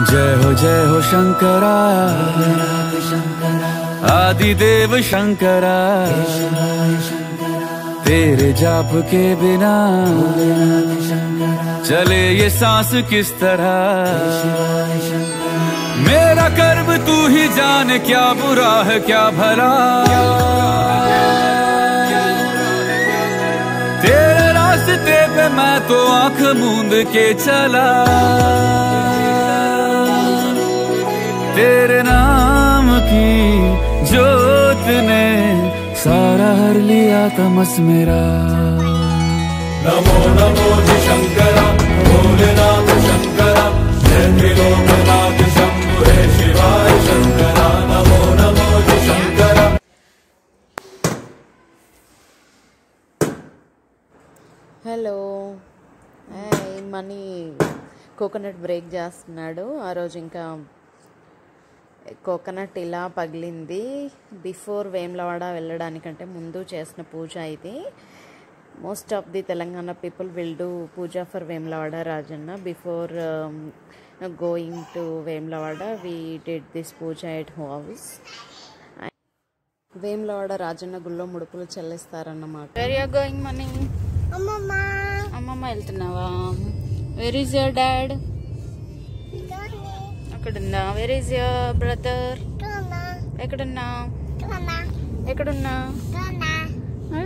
जय हो जय हो शंकरा आदिदेव शंकरा तेरे जाप के बिना चले ये सांस किस तरह मेरा कर्म तू ही जान क्या बुरा है क्या भला तेरे रास्ते पे मैं तो आंख मूंद के चला तेरे नाम की जोत ने सारा हर लिया तमस मेरा नमो नमो जि शङ्करा भोलेनाथ शङ्करा जय त्रिलोकनाथ शम्भु हे शिवाय शङ्करा नमो नमो जि Shankara hello hi Mani coconut break చేస్తున్నాడు ఆ రోజు ఇంకా కోకోనట్ ఇలా పగిలింది బిఫోర్ వేములవాడ వెళ్ళడానికంటే ముందు చేసిన పూజ ఇది most of the Telangana people will do puja for Vemulawada Rajanna before going to Vemulawada we did this puja at house Vemulawada Rajanna గుళ్ళో ముడుపులు చెల్లిస్తారన్నమాట వెర్ యూ గోయింగ్ మనీ అమ్మమ్మ వెళ్తున్నావా వెర్ ఈజ్ యువర్ డాడ్ అక్కడున్నా వెర్ ఈజ్ యువర్ బ్రదర్ ఎక్కడున్నా ఎక్కడున్నా ఆ.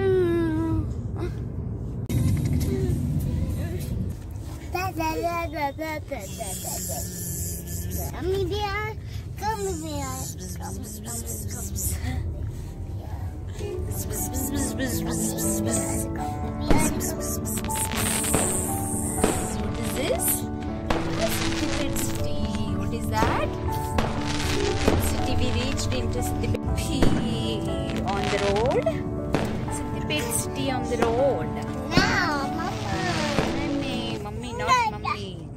What is this? Secret city. What is that? Secret city. We reached into Siddipet on the road. Siddipet city on the road. Mummy, mummy, not mummy.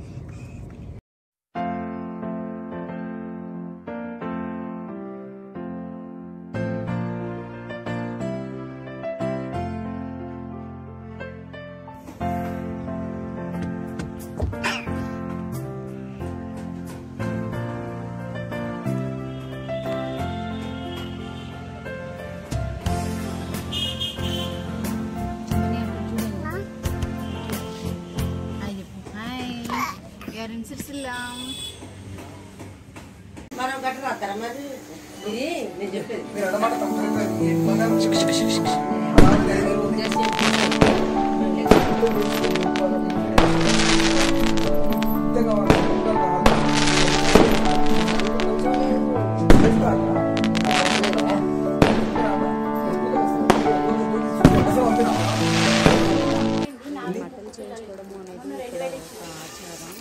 Hi, చెప్పు. Hi. We are in Sircilla. బట్టలు చేయించుకోవడము అనేది ఇక్కడ ఒక ఆచారం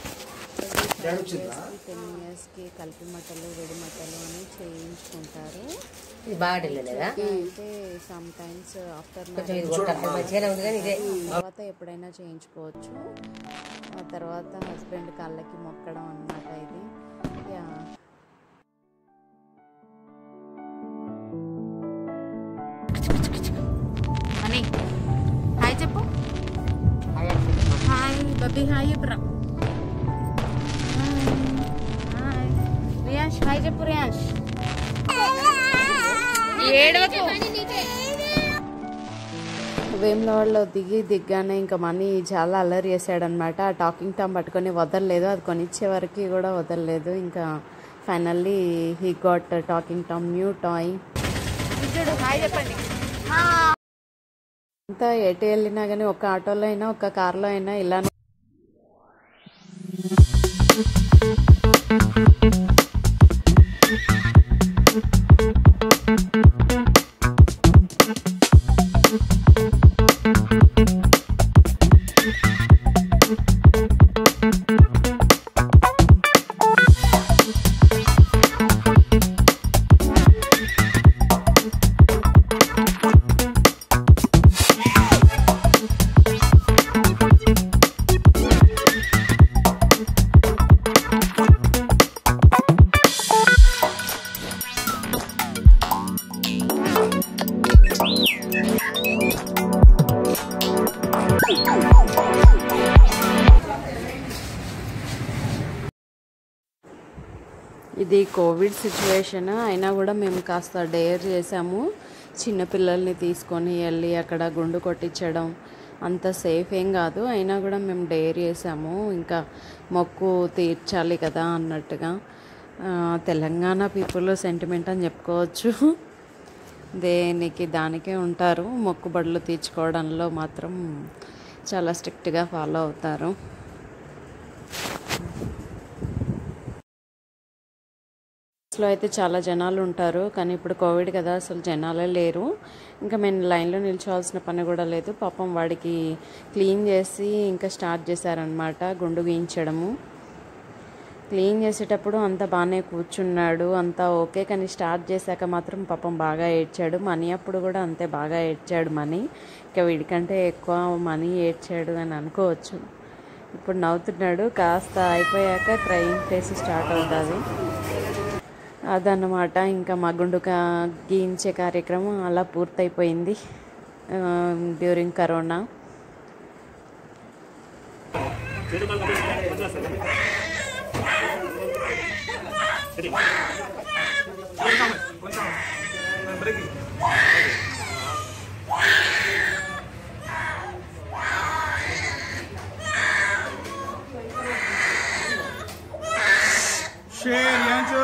ten ఇయర్స్కి కలిపి మట్టలు వెడి మట్టలు అని చేయించుకుంటారు ఇది బాగా వెళ్ళలేదా అయితే సమ్ టైమ్స్ ఆఫ్టర్ కొంచెం ఇది కొట్టాలి మంచిగానే ఉంది కానీ ఇదే తర్వాత ఎప్పుడైనా చేయించుకోవచ్చు ఆ తర్వాత హస్బెండ్ కాళ్ళకి మొక్కడం అన్నమాట ఇది యా అని హాయ్ చెప్పు హాయ్ బబ్బీ హాయ్ చెప్పురా హాయ్ రియాష్ హాయ్ చెప్పు రియాష్ ఏడవకు వేములవాడలో దిగి దిగ్గానే ఇంకా మనీ చాలా అల్లరి చేశాడనమాట ఆ టాకింగ్ టామ్ పట్టుకొని వదలలేదు అది కొనిచ్చే వరకు కూడా వదలలేదు ఇంకా finally he got talking Tom new toy చెప్పండి అంతా ఎటు వెళ్ళినా కానీ ఒక ఆటోలో అయినా ఒక కార్లో అయినా ఇలా ఇది కోవిడ్ సిచ్యువేషన్ అయినా కూడా మేము కాస్త డేర్ చేసాము చిన్నపిల్లల్ని తీసుకొని వెళ్ళి అక్కడ గుండు కొట్టించడం అంత సేఫ్ ఏం కాదు అయినా కూడా మేము డేర్ చేసాము ఇంకా మొక్కు తీర్చాలి కదా అన్నట్టుగా ఆ, తెలంగాణ పీపుల్ సెంటిమెంట్ అని చెప్పుకోవచ్చు దేనికి దానికే ఉంటారు మొక్కుబడులు తీర్చుకోవడంలో మాత్రం చాలా స్ట్రిక్ట్గా ఫాలో అవుతారు లో అయితే చాలా జనాలు ఉంటారు కానీ ఇప్పుడు కోవిడ్ కదా అసలు జనాలే లేరు ఇంకా మేము లైన్లో నిల్చోవాల్సిన పని కూడా లేదు పాపం వాడికి క్లీన్ చేసి ఇంకా స్టార్ట్ చేశారనమాట గుండు గీయించడము క్లీన్ చేసేటప్పుడు అంత బాగానే కూర్చున్నాడు అంతా ఓకే కానీ స్టార్ట్ చేశాక మాత్రం పాపం బాగా ఏడ్చాడు మనీ అప్పుడు కూడా అంతే బాగా ఏడ్చాడు మనీ ఇంకా వీడికంటే ఎక్కువ మనీ ఏడ్చాడు అని అనుకోవచ్చు ఇప్పుడు నవ్వుతున్నాడు కాస్త అయిపోయాక క్రైమ్ ఫేస్ స్టార్ట్ అవుతుంది అదన్నమాట ఇంకా మా గుండు కా- గీయించే కార్యక్రమం అలా పూర్తయిపోయింది డ్యూరింగ్ కరోనా शेर यांचो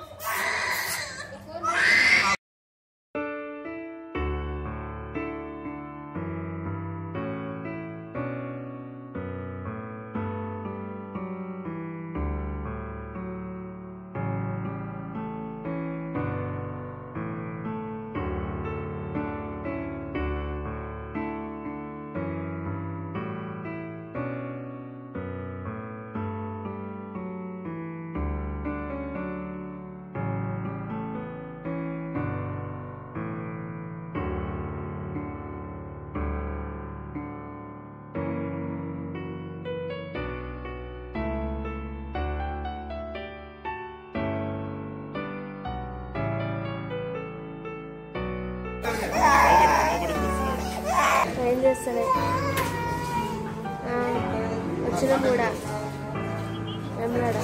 ఏం చేస్తానే వచ్చిన కూడా వెంబడాడ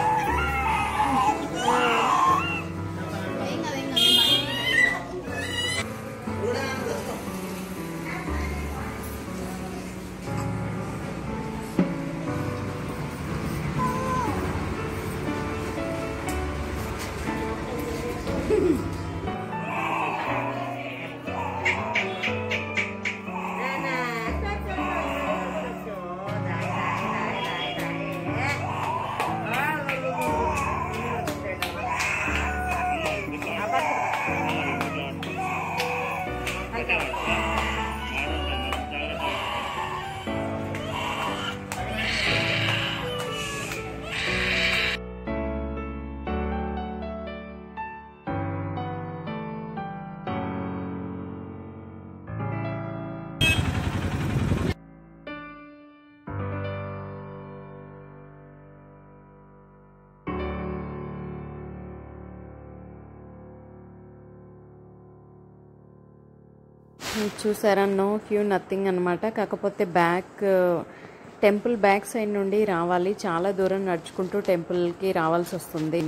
చూసారా నో క్యూ నథింగ్ అనమాట కాకపోతే బ్యాక్ టెంపుల్ బ్యాక్ సైడ్ నుండి రావాలి చాలా దూరం నడుచుకుంటూ టెంపుల్కి రావాల్సి వస్తుంది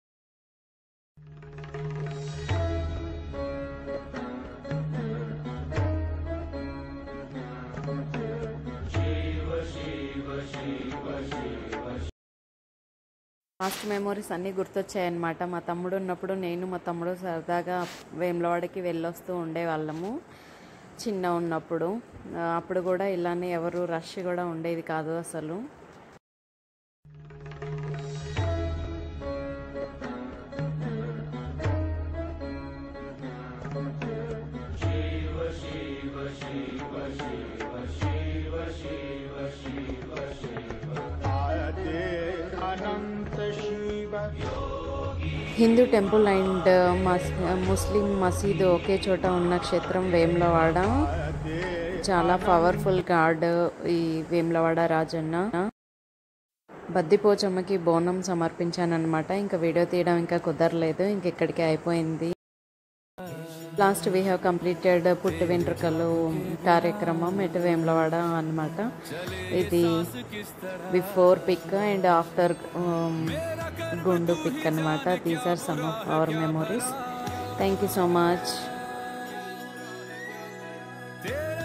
పాస్ట్ మెమోరీస్ అన్నీ గుర్తొచ్చాయన్నమాట మా తమ్ముడు ఉన్నప్పుడు నేను మా తమ్ముడు సరదాగా వేములవాడకి వెళ్ళొస్తూ ఉండేవాళ్ళము చిన్న ఉన్నప్పుడు ఆ, అప్పుడు కూడా ఇలానే ఎవరు రష్ కూడా ఉండేది కాదు అసలు अनंत शिव హిందూ టెంపుల్ అండ్ మస్ ముస్లిం మసీదు ఒకే చోట ఉన్న క్షేత్రం వేములవాడ చాలా పవర్ఫుల్ గాడ్ ఈ వేములవాడ రాజన్న బద్దిపోచమ్మకి బోనం సమర్పించానన్నమాట ఇంకా వీడియో తీయడం ఇంకా కుదరలేదు ఇంక ఇక్కడికి అయిపోయింది లాస్ట్ వీ హ్యావ్ కంప్లీటెడ్ పుట్టి వెంట్రుకలు కార్యక్రమం ఎటు వేములవాడ అన్నమాట ఇది బిఫోర్ పిక్ అండ్ ఆఫ్టర్ గుండు పిక్ అనమాట these are some of our memories thank you so much तेरे